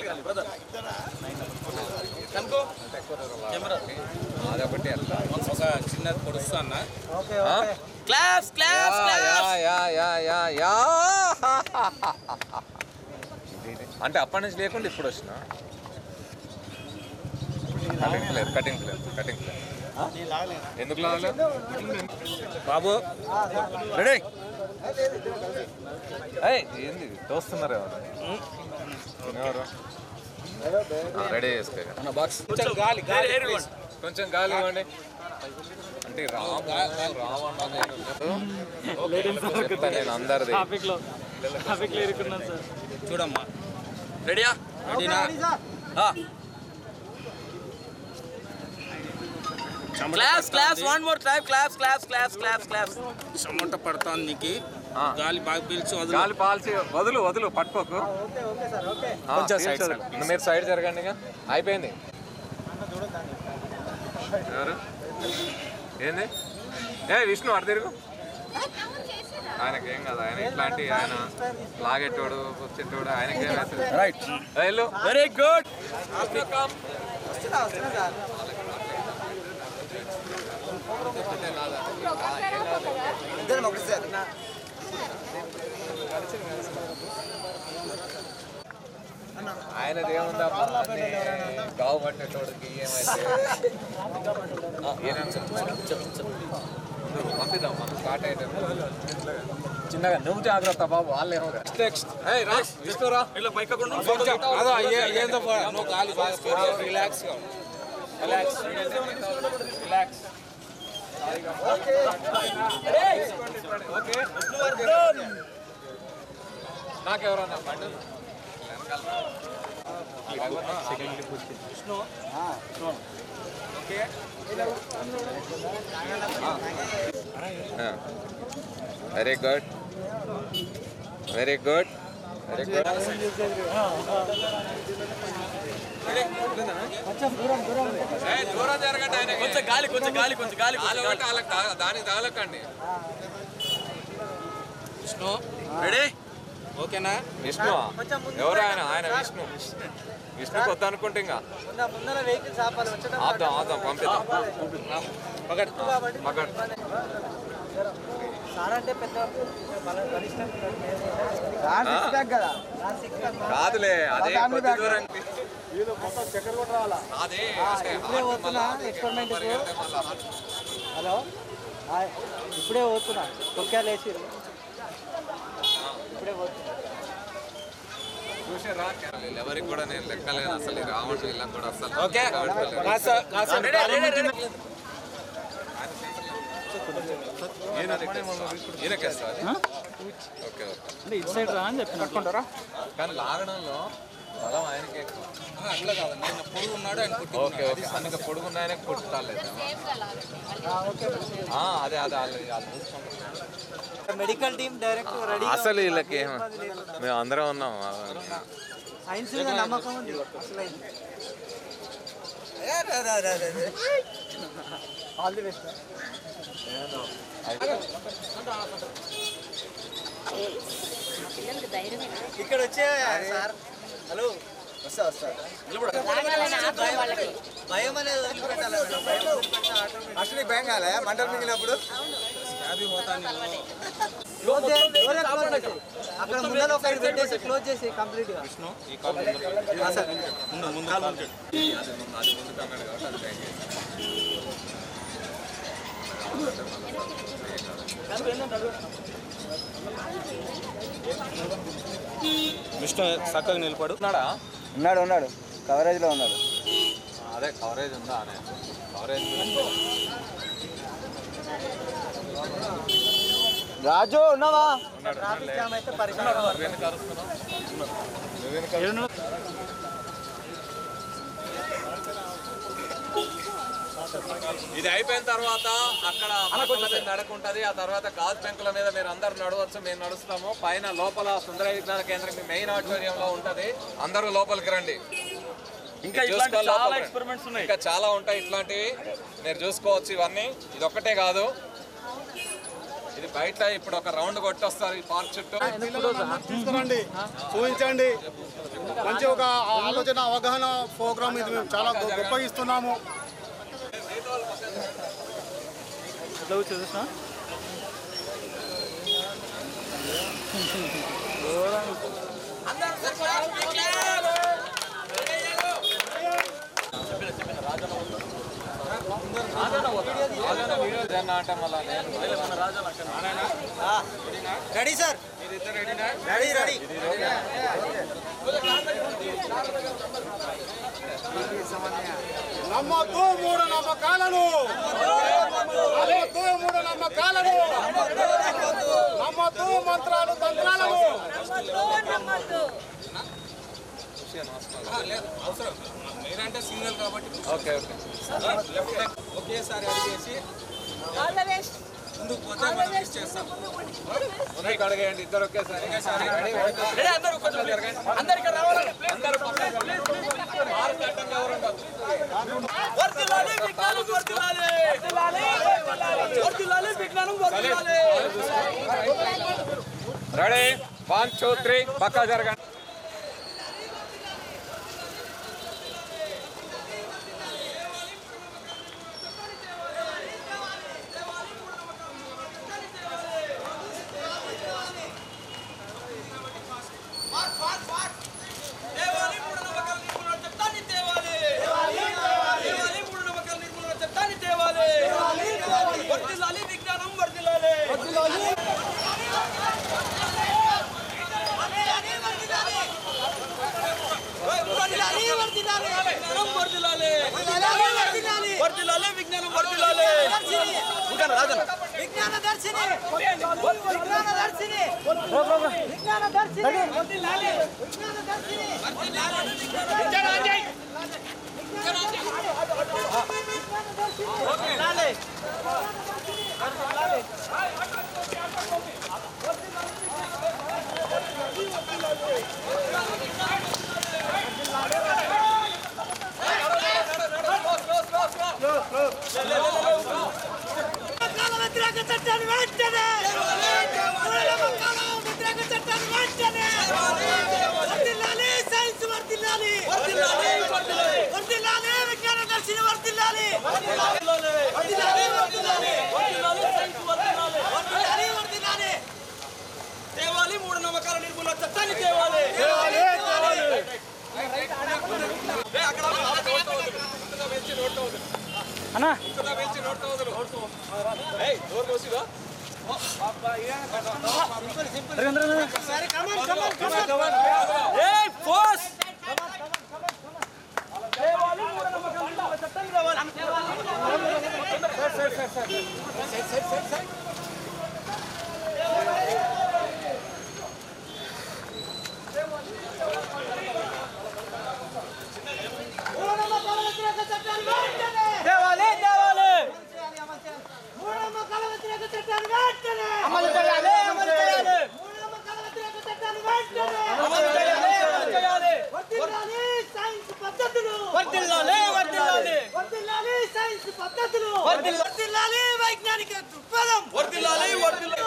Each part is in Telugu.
అదొకటి అట్లా ఒక చిన్నది పొడుస్తా అన్న claps claps yeah yeah yeah yeah yeah అంటే అప్పటి నుంచి లేకుండా ఇప్పుడు వచ్చిన cutting player cutting player cutting player ఎందుకు లాగలేదు బాబు రెడీ ఏయ్ ఏంది తోస్తున్నారు ఎవరు ఎవరు రెడీ చేసుకో ఇక. బాక్స్ కొంచెం గాలి గాలి కొంచెం గాలి ఇవ్వండి అంటే రామ రావణ నేను చెప్తా నేను అందరిది చూడమ్మా రెడీయా రెడీనా claps claps one more time claps claps claps claps claps చెమట పడుతుంది నీకు ఆ. గాలి బాగా పీల్చి వదిలి గాలి పాల్చి వదులు వదులు పట్టుకోకు ఆ, కొంచెం side తీర్చదు. మీరు సైడ్ జరగండి ఇక అయిపోయింది ఎవరు ఏంది ఏ విష్ణు అటు తిరుగు ఆయనకి ఏం కాదు ఆయన ఇట్లాంటి ఆయన లాగేటోడు వచ్చేటోడు ఆయనకి ఏం అవుతుంది రైట్ వెళ్ళు వెరీ గుడ్ ఆయనది ఏముందా గావు పట్టేటోడికి ఏమైతే ఆ, ఏనన్నా చెప్పు. ముందు పంపిద్దాం మనం స్టార్ట్ అయితే చిన్నగా నువ్వు జాగ్రత్త బాబు వాళ్ళు ఏమో నెక్స్ట్ రా విష్ణురా ఇలా పైకకుండా అదో ఏ- ఏందో పో- నువ్వు గాలి బాగా రిలాక్స్ గా ఉండు. రిలాక్స్ రిలాక్స్ నాకెవరన్నా బండి very good very good very good దూరం జరగండి ఆయన కొంచెం గాలి కొంచెం గాలి కొంచెం గాలి కొంచెం గాలి. వాళ్ళకి తాగ- దానికి తగలకండి విష్ణు రెడీ ఓకేనా విష్ణు ఎవరు ఆయన ఆయన విష్ణు విష్ణు కొత్త అనుకుంటే ఇంకా ముందర వెహికల్స్ ఆపాలి వచ్చేటప్పుడు ఆపుదాం ఆపుదాం పంపిద్దాం పగడ్ మగడ్ సార్ అంటే పెద్ద మన బలిష్టం కాదులే అదే కొద్ది దూరం అదే అంటే ఇప్పుడే పోతున్నా ఎక్స్పెరిమెంట్ పరిగెడితే మళ్ళా హార్ట్ హలో హాయ్. ఇప్పుడే పోతున్నా కొక్కాలు వేసి ఇప్పుడే పోతున్నా చూసారా ఎవరికి కూడా నేను లెక్కలేను అసలు ఈ రావణ్ వీళ్ళకి కూడా అసలు ఓకే లెక్క కాస్త కాస్త ఈయనకేస్తా అది? ఓకే ఓకే ఇటు సైడ్ రా అని చెప్పిన కానీ లాగడంలో బలం ఆయనకే ఎక్కువ అట్లా కాదు నిన్న పొడుగు ఉన్నాడు ఆయన పుట్టి ఓకే ఓకే అందుకే పొడుగున్న ఆయనకి పుట్టాలేదు ఆ, అదే అదే వాళ్ళు వాళ్ళు చూసుకుంటారు. మెడికల్ టీమ్ డైరెక్ట్ రెడీ అసలు వీళ్ళకి ఏం మేము అందరం ఉన్నాం సైన్స్ మీద నమ్మకం ఉంది అసలు ఆల్ ది బెస్ట్ పిల్లలకి ధైర్యమేనా ఇక్కడ వచ్చే సార్ హలో వస్తా వస్తా లాగాలని ఆపడం వాళ్ళకి భయం అనేది వదిలిపెట్టాలి మేడం. భయం వదిలిపెట్టిన automatic. అసలు భయం కాలే మంటలు మింగినప్పుడు క్లోజ్ చేయి, డోరే క్లోజ్ చేసి. అక్కడ ముందర ఒకటి పెట్టేసి క్లోజ్ చేసి కంప్లీట్ గా ఈ కాలు ముందు ఆ, సార్. ముందు ముందు కాలు పెట్టు. అది ముందు అది ముందు కన్నాడు కాబట్టి అది ట్రై చేసి విష్ణు చక్కగా నిలబడు ఉన్నాడా ఉన్నాడు ఉన్నాడు కవరేజ్ లో ఉన్నాడు అదే కవరేజ్ ఉందా అనే కవరేజ్ రాజు ఉన్నావా ట్రాఫిక్ జామ్ అయితే పరిశ్రమ ఎందుకు అరుస్తున్నావు ఇది అయిపోయిన తర్వాత అక్కడ మంటల మీద నడక ఉంటది ఆ తర్వాత గాజు పెంకుల మీద మీరు అందరు నడవచ్చు మేము నడుస్తాము పైన లోపల సుందర విజ్ఞాన కేంద్రం మీ మెయిన్ ఆడిటోరియంలో ఉంటది అందరూ లోపలికి రండి ఇంకా ఇది ఇట్లాంటి చూసుకోవాలి చాలా లోపల. ఎక్స్పెరిమెంట్స్ ఉన్నాయి ఇంకా చాలా ఉంటాయి ఇట్లాంటివి మీరు చూసుకోవచ్చు ఇవన్నీ ఇది ఒక్కటే కాదు ఇది బయట ఇప్పుడు ఒక రౌండ్ కొట్టొస్తారు ఈ పార్క్ చుట్టూ తీసుకురండి చూపించండి మంచి ఒక ఆలోచన అవగాహన ప్రోగ్రామ్ ఇది మేము చాలా గొ- గొప్పగా ఇస్తున్నాము వీడియో జన్న అంటే మళ్ళా నేను రెడీ సార్ రెడీ రెడీ నమ్మద్దు మూఢ నమ్మకాలను నమ్మద్దు మూఢ నమ్మకాలను నమ్మద్దు మంత్రాలు తంత్రాలను అవసరం నేనంటే సింగిల్ కాబట్టి ఓకే ఓకే ఒకేసారి అడిగేసి ముందుకు పోతే మనం మిస్ చేస్తాం ముందుకు అడగండి ఇద్దరు ఒకేసారి Ready? One, two, three. అందరూ కొంచెం జరగండి. అందరు ఇక్కడ రావాలి అందరూ పక్కన మార్క్ అడ్డంగా ఎవరు ఉండదు. వర్ధిల్లాలి విజ్ఞానం వర్ధిల్లాలి వర్ధిల్లాలి విజ్ఞానం వర్ధిల్లాలి రెడీ వన్ టూ త్రీ పక్కా జరగండి దేవాలి మూఢనమ్మకాల నిర్మూలన చట్టాన్ని తేవాలి దేవాలి మూఢనమ్మకాల నిర్మూలన చట్టాన్ని తేవాలి వర్ధిల్లాలి విజ్ఞానం వర్ధిల్లాలి వర్ధిల్లాలి వర్ధిల్లాలి విజ్ఞానం వర్ధిల్లాలి వర్ధిల్లాలి విజ్ఞానం వర్ధిల్లాలి ఉంటాను రాజన్న విజ్ఞాన దర్శిని విజ్ఞాన దర్శిని విజ్ఞాన దర్శిని వర్ధిల్లాలి. విజ్ఞాన దర్శిని వర్ధిల్లాలి. మకాల వ్యతిరేక చట్టాన్ని వెంటనే మూల మకాల వ్యతిరేక చట్టాన్ని వెంటనే వర్ధిల్లాలి సైన్స్ వర్ధిల్లాలి వర్ధిల్లాలి విజ్ఞాన దర్శిని వర్ధిల్లాలి వర్ధిల్లాలి వర్ధిల్లాలి వర్ధిల్లాలి వర్ధిల్లాలి తేవాలి మూఢనమ్మకాల నిర్మూలన చట్టాన్ని తేవాలి ఏ, అక్కడ ఏయ్ ఫోర్స్ మూల మకాల వ్యతిరేక చట్టాన్ని వెంటనే తేవాలి తేవాలి మూల మకాల వ్యతిరేక చట్టాన్ని వెంటనే అమలు చేయాలి అమలు చేయాలి మూల మకాల వ్యతిరేక చట్టాన్ని వెంటనే అమలు చేయాలి అమలు చేయాలి వర్ధిల్లాలి సైన్స్ పద్ధతులు వర్ధిల్లాలి వర్ధిల్లాలి వర్ధిల్లాలి సైన్స్ పద్ధతులు వర్ధిల్ల- వర్ధిల్లాలి వైజ్ఞానిక దృక్పథం వర్ధిల్లాలి వర్ధిల్లాలి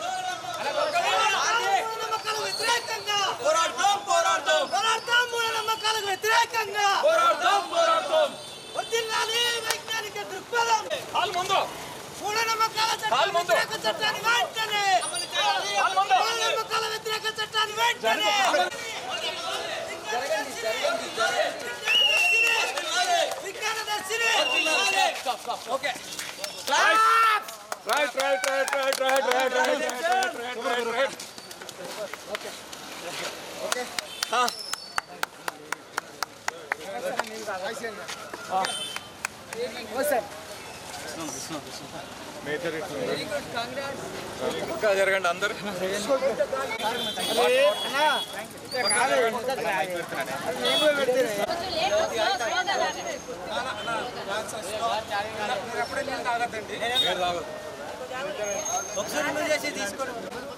మూఢనమ్మకాలకు వ్యతిరేకంగా పోరాడతాం పోరాడతాం పోరాడతాం మూఢనమ్మకాలకు వ్యతిరేకంగా పోరాడతాం పోరాడతాం వర్ధిల్లాలి వైజ్ఞానిక దృక్పథం కాలు ముందు మూఢనమ్మకాల కాలు చట్టాన్ని ముందు. వ్యతిరేక చట్టాన్ని వెంటనే కాలు ముందు. మూఢనమ్మకాల వ్యతిరేక చట్టాన్ని వెంటనే విజ్ఞాన దర్శిని okay right right right right right right right right right right ఇంకా జరగండి అందరు ఎప్పుడే నీళ్ళు తాగద్దండి మీరు తాగదు ఒకసారి నువ్వు చేసి తీసుకోండి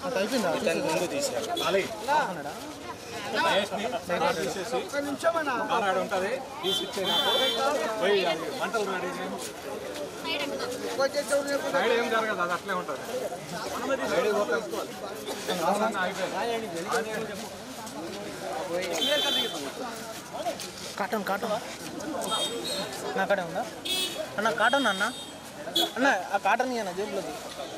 ఆనాడు ఉంటుంది తీసి ఇచ్చే నాకు పోయి అది మంటలు రెడీ చేయండి. సైడ్ ఏం జరగదు అది అట్లే ఉంటుంది సైడ్ కొట్టేసుకోవాలి అవసరంగా అయిపోయింది కాటన్ కాటన్ నా కాడే ఉందా అన్న కాటన్ అన్న అన్న ఆ కాటన్ అన్న జేబులోది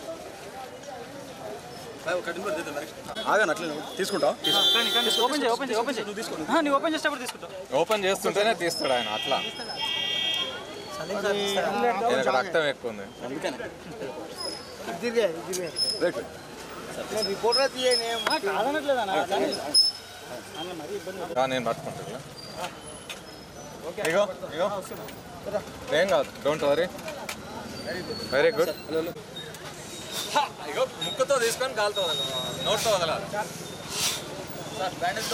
ఓపెన్ చేయి ఓపెన్ చేయి ఓపెన్ చేయి ఆ, నీ ఓపెన్ చేసేటప్పుడు తీసుకుంటా ఓపెన్ చేస్తుంటేనే తీస్తాడు ఆయన అట్లా ఈయనకు రక్తం ఎక్కువ ఉంది రిపోర్టర్ తీయనే కాదనట్లేదన్నా రా, నేను పట్టుకుంటా ఇగో ఇగో ఏం కాదు డోంట్ వరీ వెరీ గుడ్ ఇగో ముక్కుతో తీసుకొని గాలితో వదలాలి నోట్తో వదలాలి సార్ బ్యాండేజ్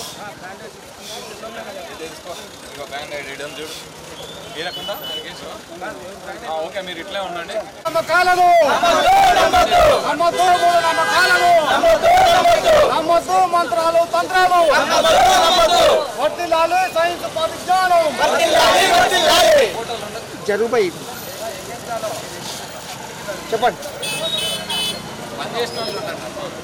తీసుకో ఇగో బ్యాండేజ్ ఇడం చూడు ఈరకుండా ఓకే మీరు ఇట్లే ఉండండి నమ్మకాలను నమ్మద్దు మూఢ నమ్మకాలను నమ్మద్దు మంత్రాలు తంత్రాలు వర్తిల్లాలి సైన్స్ పరిజ్ఞానం జరుగుబాయి చెప్పండి పని చేసిన వాళ్ళు ఉండండి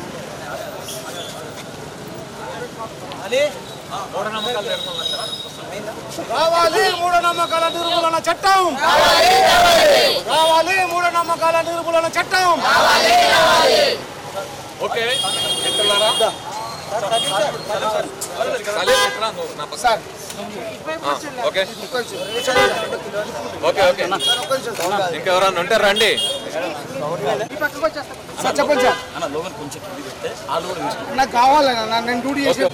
మూఢనమ్మకాలు నిర్మూలన రావాలి మూఢనమ్మకాల నిర్మూలన చట్టం రావాలి మూఢనమ్మకాల నిర్మూలన చట్టం ఓకే మిత్రులారా సలీం మిత్రా, నువ్వు నా పక్కన. ఆ, ఓకే ఓకే ఓకే ఇంకెవరన్నా ఉంటే రండి చెప్పండి సార్ నాకు కావాలన్నా నేను డ్యూటీ చేసి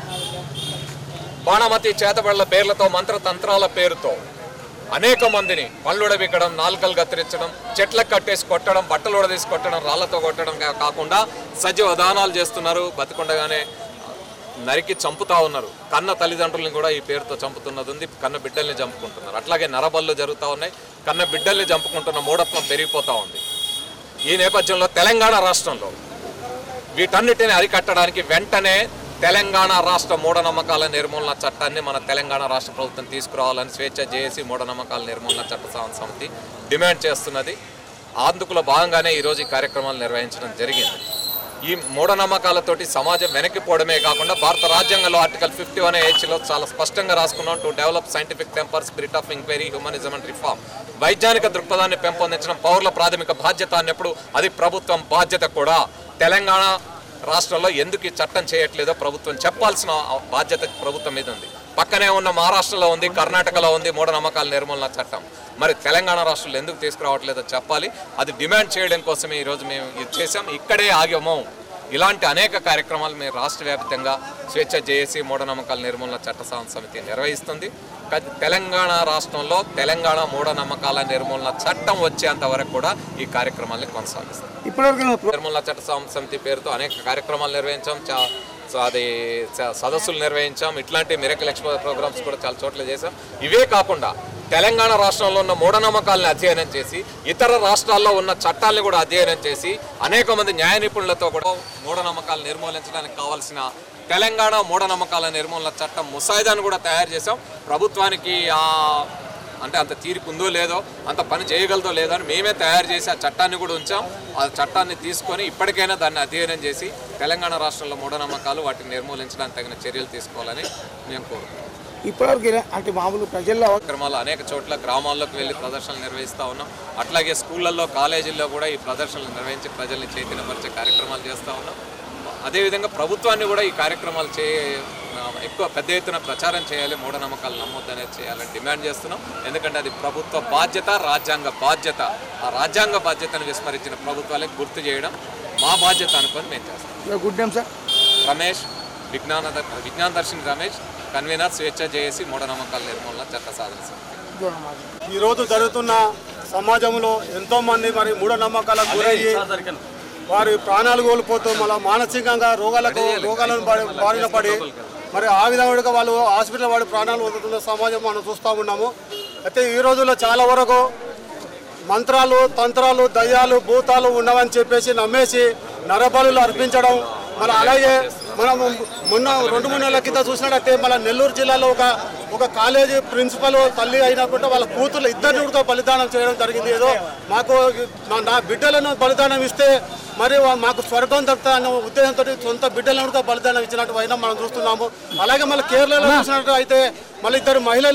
బాణమతి చేతబడుల పేర్లతో మంత్రతంత్రాల పేరుతో అనేక మందిని పళ్ళుడబిక్కడం నాలుకలు కత్తిరించడం చెట్లకు కట్టేసి కొట్టడం బట్టలు ఉడదీసి కొట్టడం రాళ్లతో కొట్టడం కా- కాకుండా సజీవ దానాలు చేస్తున్నారు బతికుండగానే నరికి చంపుతా ఉన్నారు కన్న తల్లిదండ్రులను కూడా ఈ పేరుతో చంపుతున్నది ఉంది కన్న బిడ్డల్ని చంపుకుంటున్నారు అట్లాగే నరబళ్ళు జరుగుతూ ఉన్నాయి కన్న బిడ్డల్ని చంపుకుంటున్న మూఢత్వం పెరిగిపోతూ ఉంది ఈ నేపథ్యంలో తెలంగాణ రాష్ట్రంలో వీటన్నిటిని అరికట్టడానికి వెంటనే తెలంగాణ రాష్ట్ర మూఢనమ్మకాల నిర్మూలన చట్టాన్ని మన తెలంగాణ రాష్ట్ర ప్రభుత్వం తీసుకురావాలని స్వేచ్ఛ జేఏసీ మూఢనమ్మకాల నిర్మూలన చట్ట సవ- సమితి డిమాండ్ చేస్తున్నది అందుకులో భాగంగానే ఈరోజు ఈ కార్యక్రమాలు నిర్వహించడం జరిగింది ఈ మూఢనమ్మకాలతోటి సమాజం వెనక్కిపోవడమే కాకుండా భారత రాజ్యాంగంలో ఆర్టికల్ ఫిఫ్టీ వన్ హెచ్లో చాలా స్పష్టంగా రాసుకున్నాం to develop scientific temper spirit of enquiry humanism and reform వైజ్ఞానిక దృక్పథాన్ని పెంపొందించడం పౌరుల ప్రాథమిక బాధ్యత అన్నప్పుడు అది ప్రభుత్వం బాధ్యత కూడా తెలంగాణ రాష్ట్రంలో ఎందుకు ఈ చట్టం చేయట్లేదో ప్రభుత్వం చెప్పాల్సిన బాధ్యత ప్రభుత్వం మీద ఉంది పక్కనే ఉన్న మహారాష్ట్రలో ఉంది కర్ణాటకలో ఉంది మూఢనమ్మకాల నిర్మూలన చట్టం మరి తెలంగాణ రాష్ట్రంలో ఎందుకు తీసుకురావట్లేదో చెప్పాలి అది డిమాండ్ చేయడం కోసమే ఈరోజు మేము ఇది చేసాం ఇక్కడే ఆగాము ఇలాంటి అనేక కార్యక్రమాలు మేము రాష్ట్ర వ్యాప్తంగా స్వేచ్ఛ జేఏసీ మూఢనమ్మకాల నిర్మూలన చట్ట సవరణ సమితి నిర్వహిస్తుంది కా- తెలంగాణ రాష్ట్రంలో తెలంగాణ మూఢనమ్మకాల నిర్మూలన చట్టం వచ్చేంత వరకు కూడా ఈ కార్యక్రమాల్ని కొనసాగిస్తాం ఇప్పటివరకు నిర్మలా చట్ట సమ- సమితి పేరుతో అనేక కార్యక్రమాలు నిర్వహించాం చా సో అది స- సదస్సులు నిర్వహించాం ఇట్లాంటి మిరకల్ ఎక్స్పో ప్రోగ్రామ్స్ కూడా చాలా చోట్ల చేశాం ఇవే కాకుండా తెలంగాణ రాష్ట్రంలో ఉన్న మూఢనమ్మకాలను అధ్యయనం చేసి ఇతర రాష్ట్రాల్లో ఉన్న చట్టాలను కూడా అధ్యయనం చేసి అనేక మంది న్యాయ నిపుణులతో కూడా మూఢనమ్మకాలు నిర్మూలించడానికి కావాల్సిన తెలంగాణ మూఢనమ్మకాల నిర్మూలన చట్టం ముసాయిదాను కూడా తయారు చేశాం ప్రభుత్వానికి ఆ అంటే అంత తీరిక ఉందో లేదో అంత పని చేయగలదో లేదో అని మేమే తయారు చేసి ఆ చట్టాన్ని కూడా ఉంచాం ఆ చట్టాన్ని తీసుకొని ఇప్పటికైనా దాన్ని అధ్యయనం చేసి తెలంగాణ రాష్ట్రంలో మూఢనమ్మకాలు వాటిని నిర్మూలించడానికి తగిన చర్యలు తీసుకోవాలని మేము కోరుతున్నాం ఇప్పటివరకు అంటే మామూలు ప్రజల్లో కార్యక్రమాలు అనేక చోట్ల గ్రామాల్లోకి వెళ్ళి ప్రదర్శనలు నిర్వహిస్తూ ఉన్నాం అట్లాగే స్కూళ్ళల్లో కాలేజీల్లో కూడా ఈ ప్రదర్శనలు నిర్వహించి ప్రజల్ని చైతన్యపరిచే కార్యక్రమాలు చేస్తూ ఉన్నాం అదేవిధంగా ప్రభుత్వాన్ని కూడా ఈ కార్యక్రమాలు చే ఆ, ఎక్కువ పెద్ద ఎత్తున ప్రచారం చేయాలి మూఢనమ్మకాలు నమ్మొద్దనేది చేయాలని డిమాండ్ చేస్తున్నాం ఎందుకంటే అది ప్రభుత్వ బాధ్యత రాజ్యాంగ బాధ్యత ఆ రాజ్యాంగ బాధ్యతను విస్మరించిన ప్రభుత్వాలకు గుర్తు చేయడం మా బాధ్యత అనుకొని మేము చేస్తాం గుడ్ నేమ్ సార్ రమేష్ విజ్ఞాన విజ్ఞాన దర్శిని రమేష్ కన్వీనర్ స్వేచ్ఛ చేసి మూఢనమ్మకాల నిర్మూలన చట్ట సాధన సమితి ఈరోజు జరుగుతున్న సమాజంలో ఎంతో మంది మరి మూఢనమ్మకాలకు గురయ్యి వారి ప్రాణాలు కోల్పోతూ మళ్ళీ మానసికంగా రోగాలకు రోగాలను పడి- బారిన పడి మరి ఆ విధంగా వాళ్ళు హాస్పిటల్ వాడి ప్రాణాలు వదులుతున్న సమాజం మనం చూస్తూ ఉన్నాము అయితే ఈ రోజుల్లో చాలా వరకు మంత్రాలు తంత్రాలు దయ్యాలు భూతాలు ఉన్నవని చెప్పేసి నమ్మేసి నరబలులు అర్పించడం మరి అలాగే మనం మొన్న రెండు మూడు నెలల కింద చూసినట్టే మన నెల్లూరు జిల్లాలో ఒక ఒక కాలేజీ ప్రిన్సిపల్ తల్లి అయినప్పుడు వాళ్ళ కూతురు ఇద్దరిని కూడా బలిదానం చేయడం జరిగింది ఏదో మాకు నా- నా బిడ్డలను బలిదానం ఇస్తే మరి వా- మాకు స్వర్గం దొరుకుతా అన్న ఉద్దేశంతో సొంత బిడ్డలను కూడా బలిదానం ఇచ్చినట్టు అయినా మనం చూస్తున్నాము అలాగే మళ్ళీ కేరళలో చూసినట్టు అయితే మళ్ళీ ఇద్దరు మహిళలు